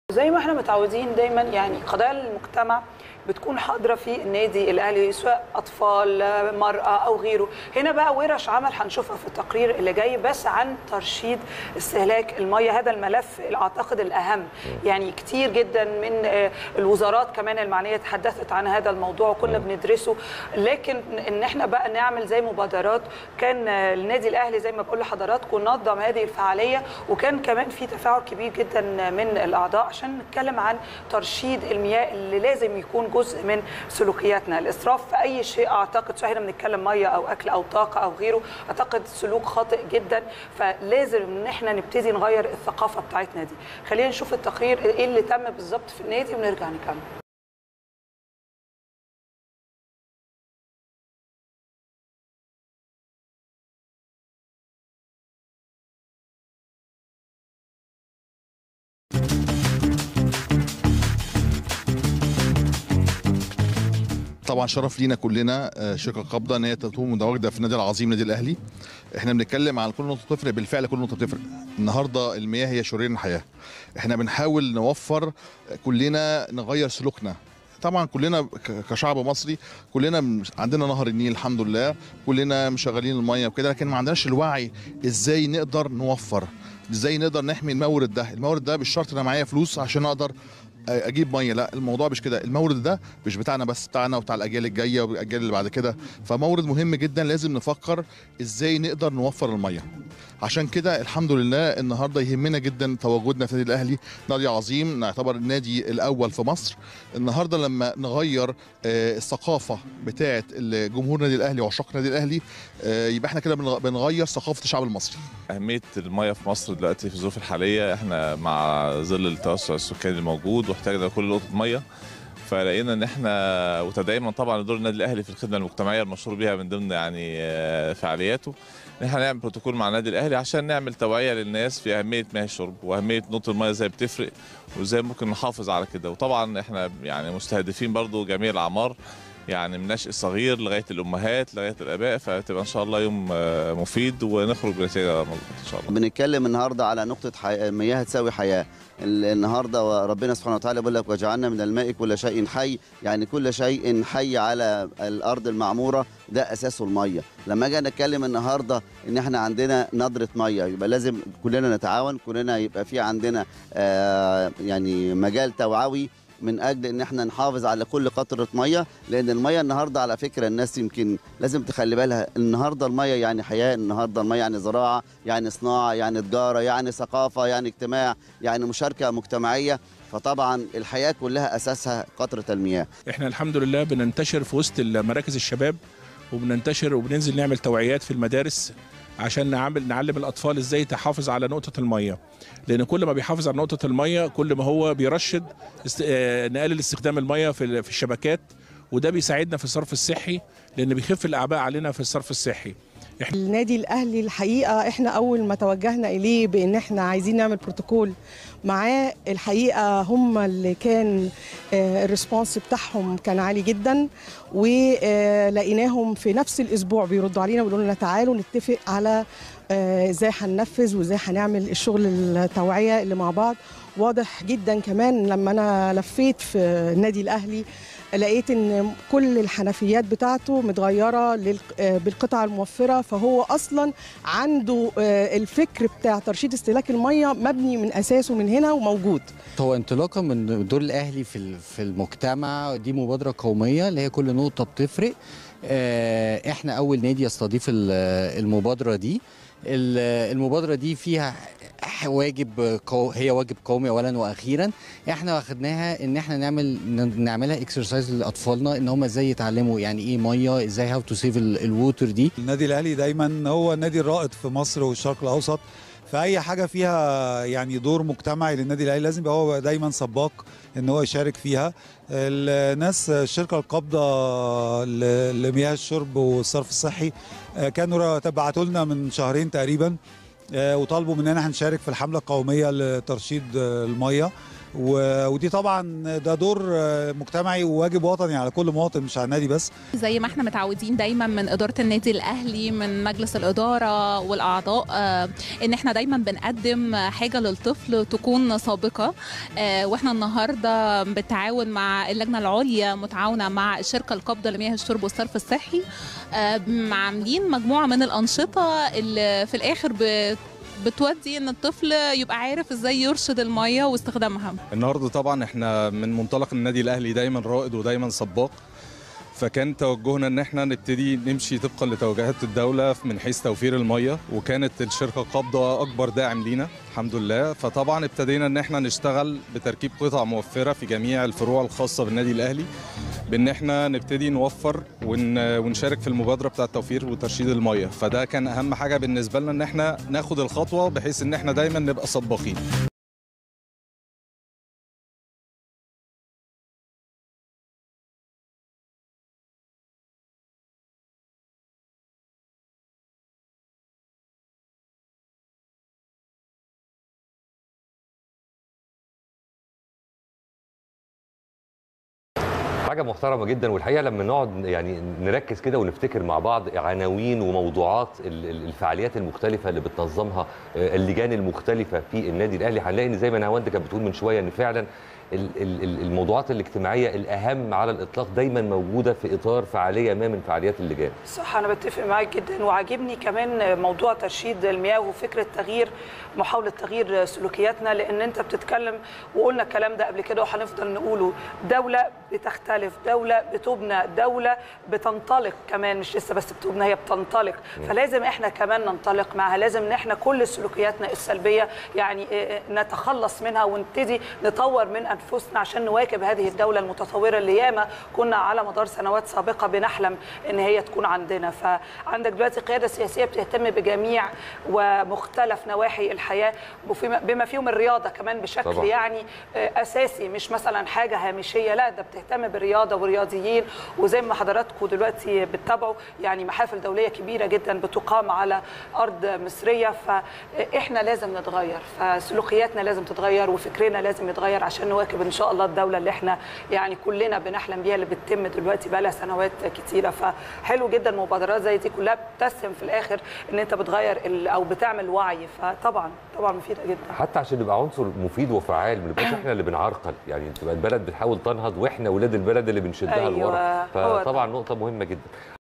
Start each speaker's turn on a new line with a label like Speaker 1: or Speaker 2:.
Speaker 1: زي ما احنا متعودين دايما يعني قضايا المجتمع بتكون حاضره في النادي الاهلي سواء اطفال مراه او غيره هنا بقى ورش عمل هنشوفها في التقرير اللي جاي بس عن ترشيد استهلاك الميه هذا الملف اللي اعتقد الاهم يعني كتير جدا من آه، الوزارات كمان المعنيه تحدثت عن هذا الموضوع وكنا بندرسه لكن ان احنا بقى نعمل زي مبادرات كان آه، النادي الاهلي زي ما بقول لحضراتكم نظم هذه الفعاليه وكان كمان في تفاعل كبير جدا من الاعضاء عشان نتكلم عن ترشيد المياه اللي لازم يكون جزء من سلوكياتنا الاسراف في اي شيء اعتقد سواء احنا بنتكلم ميه او اكل او طاقه او غيره اعتقد سلوك خاطئ جدا فلازم ان احنا نبتدي نغير الثقافه بتاعتنا دي خلينا نشوف التقرير ايه اللي تم بالظبط في النادي ونرجع نكمل
Speaker 2: طبعا شرف لينا كلنا آه، شركه قبضه ان هي تكون متواجده في النادي العظيم نادي الاهلي احنا بنتكلم عن كل نقطه بتفرق بالفعل كل نقطه بتفرق النهارده المياه هي شرير الحياه احنا بنحاول نوفر كلنا نغير سلوكنا طبعا كلنا ك- كشعب مصري كلنا م- عندنا نهر النيل الحمد لله كلنا مشغلين الميه وكده لكن ما عندناش الوعي ازاي نقدر نوفر ازاي نقدر نحمي المورد ده المورد ده مش شرط انا معايا فلوس عشان اقدر اجيب ميه لا الموضوع مش كده المورد ده مش بتاعنا بس بتاعنا وبتاع الاجيال الجايه والاجيال اللي بعد كده فمورد مهم جدا لازم نفكر ازاي نقدر نوفر الميه عشان كده الحمد لله النهارده يهمنا جدا تواجدنا في النادي الاهلي نادي عظيم نعتبر النادي الاول في مصر النهارده لما نغير آه، الثقافه بتاعه جمهور النادي الاهلي وعشاق النادي الاهلي آه، يبقى احنا كده بنغ- بنغير ثقافه الشعب المصري
Speaker 3: أهمية المياه في مصر دلوقتي في الظروف الحالية احنا مع ظل التوسع السكاني الموجود واحتاجنا كل نقطة مية فلقينا ان احنا وتدعيما طبعا لدور النادي الاهلي في الخدمه المجتمعيه المشهور بها من ضمن يعني آه، فعالياته ان احنا نعمل بروتوكول مع النادي الاهلي عشان نعمل توعيه للناس في اهميه مياه الشرب واهميه نقطه المياه ازاي بتفرق وازاي ممكن نحافظ على كده وطبعا احنا يعني مستهدفين برضو جميع الاعمار يعني من النشء الصغير لغايه الامهات لغايه الاباء فتبقى ان شاء الله يوم آه، مفيد ونخرج بنتيجه مظبوطه ان شاء الله
Speaker 4: بنتكلم النهارده على نقطة حي... مياه تساوي حياة ال- النهارده ربنا سبحانه وتعالى بيقول لك وجعلنا من الماء كل شيء حي يعني كل شيء حي على الارض المعموره ده اساسه الميه لما اجي نتكلم النهارده ان احنا عندنا نضره ميه يبقى لازم كلنا نتعاون كلنا يبقى في عندنا آه يعني مجال توعوي من اجل ان احنا نحافظ على كل قطره ميه لان الميه النهارده على فكره الناس يمكن لازم تخلي بالها النهارده الميه يعني حياه النهارده الميه يعني زراعه يعني صناعه يعني تجاره يعني ثقافه يعني اجتماع يعني مشاركه مجتمعيه فطبعا الحياه كلها اساسها قطره المياه
Speaker 5: احنا الحمد لله بننتشر في وسط مراكز الشباب وبننتشر وبننزل نعمل توعيات في المدارس عشان نعمل نعلم الاطفال ازاي تحافظ على نقطه الميه لان كل ما بيحافظ على نقطه الميه كل ما هو بيرشد است... آه، نقلل استخدام الميه في ال- في الشبكات وده بيساعدنا في الصرف الصحي لان بيخف الاعباء علينا في الصرف الصحي
Speaker 6: النادي الاهلي الحقيقه احنا اول ما توجهنا اليه بان احنا عايزين نعمل بروتوكول معاه الحقيقه هم اللي كان آه، الريسبونس بتاعهم كان عالي جدا ولقيناهم في نفس الاسبوع بيردوا علينا ويقولوا لنا تعالوا نتفق على آه، ازاي هننفذ وازاي هنعمل الشغل التوعيه اللي مع بعض واضح جدا كمان لما انا لفيت في النادي الاهلي لقيت ان كل الحنفيات بتاعته متغيره لل- آه، بالقطع الموفره فهو اصلا عنده آه، الفكر بتاع ترشيد استهلاك الميه مبني من اساسه من هنا وموجود
Speaker 7: هو انطلاقا من دور الاهلي في ال- في المجتمع دي مبادره قوميه اللي هي كل نقطه بتفرق آه، احنا اول نادي يستضيف ال- المبادره دي ال- المبادره دي فيها ح- واجب قو... هي واجب قومي اولا واخيرا احنا واخدناها ان احنا نعمل ن- نعملها اكسرسايز لاطفالنا ان هم ازاي يتعلموا يعني ايه ميه ازاي هاو تو سيف الووتر دي
Speaker 8: النادي الاهلي دايما هو النادي الرائد في مصر والشرق الاوسط فاي حاجه فيها يعني دور مجتمعي للنادي الاهلي لازم يبقى هو دايما سباق ان هو يشارك فيها الناس الشركه القابضه ل- لمياه الشرب والصرف الصحي آه، كانوا بعتوا لنا من شهرين تقريبا آه، وطالبوا مننا هنشارك في الحمله القوميه لترشيد آه، الميه و- ودي طبعا ده دور آه، مجتمعي وواجب وطني على كل مواطن مش على النادي بس
Speaker 9: زي ما احنا متعودين دايما من إدارة النادي الأهلي من مجلس الإدارة والأعضاء آه، إن احنا دايما بنقدم حاجة للطفل تكون سابقة آه، واحنا النهاردة بالتعاون مع اللجنة العليا متعاونة مع الشركة القابضة لمياه الشرب والصرف الصحي آه، عاملين مجموعة من الأنشطة اللي في الآخر ب- بتودي ان الطفل يبقى عارف ازاي يرشد الميه واستخدامها
Speaker 10: النهارده طبعا احنا من منطلق النادي الاهلي دايما رائد ودايما سباق فكان توجهنا ان احنا نبتدي نمشي طبقا لتوجيهات الدوله من حيث توفير الميه وكانت الشركه قابضه اكبر داعم لينا الحمد لله فطبعا ابتدينا ان احنا نشتغل بتركيب قطع موفره في جميع الفروع الخاصه بالنادي الاهلي بان احنا نبتدي نوفر ون... ونشارك في المبادره بتاعه توفير وترشيد الميه فده كان اهم حاجه بالنسبه لنا ان احنا ناخد الخطوه بحيث ان احنا دايما نبقى سباقين
Speaker 11: حاجه محترمه جدا والحقيقه لما نقعد يعني نركز كده ونفتكر مع بعض عناوين وموضوعات ال- ال- الفعاليات المختلفه اللي بتنظمها آه، اللجان المختلفه في النادي الاهلي هنلاقي ان زي ما نهاوند كانت بتقول من شويه ان فعلا ال- ال- ال- الموضوعات الاجتماعيه الاهم على الاطلاق دايما موجوده في اطار فعاليه ما من فعاليات اللجان
Speaker 1: صح انا بتفق معاك جدا وعاجبني كمان موضوع ترشيد المياه وفكره تغيير محاوله تغيير سلوكياتنا لان انت بتتكلم وقلنا الكلام ده قبل كده وهنفضل نقوله دوله بتختلف دوله بتبنى دوله بتنطلق كمان مش لسه بس بتبنى هي بتنطلق فلازم احنا كمان ننطلق معها لازم ان احنا كل سلوكياتنا السلبيه يعني آه، نتخلص منها ونبتدي نطور من انفسنا عشان نواكب هذه الدوله المتطوره اللي ياما كنا على مدار سنوات سابقه بنحلم ان هي تكون عندنا فعندك دلوقتي قياده سياسيه بتهتم بجميع ومختلف نواحي الحياه وفيما- بما فيهم الرياضه كمان بشكل
Speaker 11: طبعاً.
Speaker 1: يعني آه، اساسي مش مثلا حاجه هامشيه لا ده بتهتم بالرياضه والرياضيين وزي ما حضراتكم دلوقتي بتتابعوا يعني محافل دوليه كبيره جدا بتقام على ارض مصريه فاحنا لازم نتغير فسلوكياتنا لازم تتغير وفكرنا لازم يتغير عشان نواكب ان شاء الله الدوله اللي احنا يعني كلنا بنحلم بيها اللي بتتم دلوقتي بقى لها سنوات كتيره فحلو جدا مبادرات زي دي كلها بتسهم في الاخر ان انت بتغير ال- او بتعمل وعي فطبعا طبعا مفيده جدا
Speaker 11: حتى عشان نبقى عنصر مفيد وفعال ما نبقاش احنا اللي بنعرقل يعني تبقى البلد بتحاول تنهض واحنا ولاد البلد اللي بنشدها
Speaker 1: أيوة،
Speaker 11: لورا
Speaker 1: هو ده.
Speaker 11: فطبعا نقطه مهمه جدا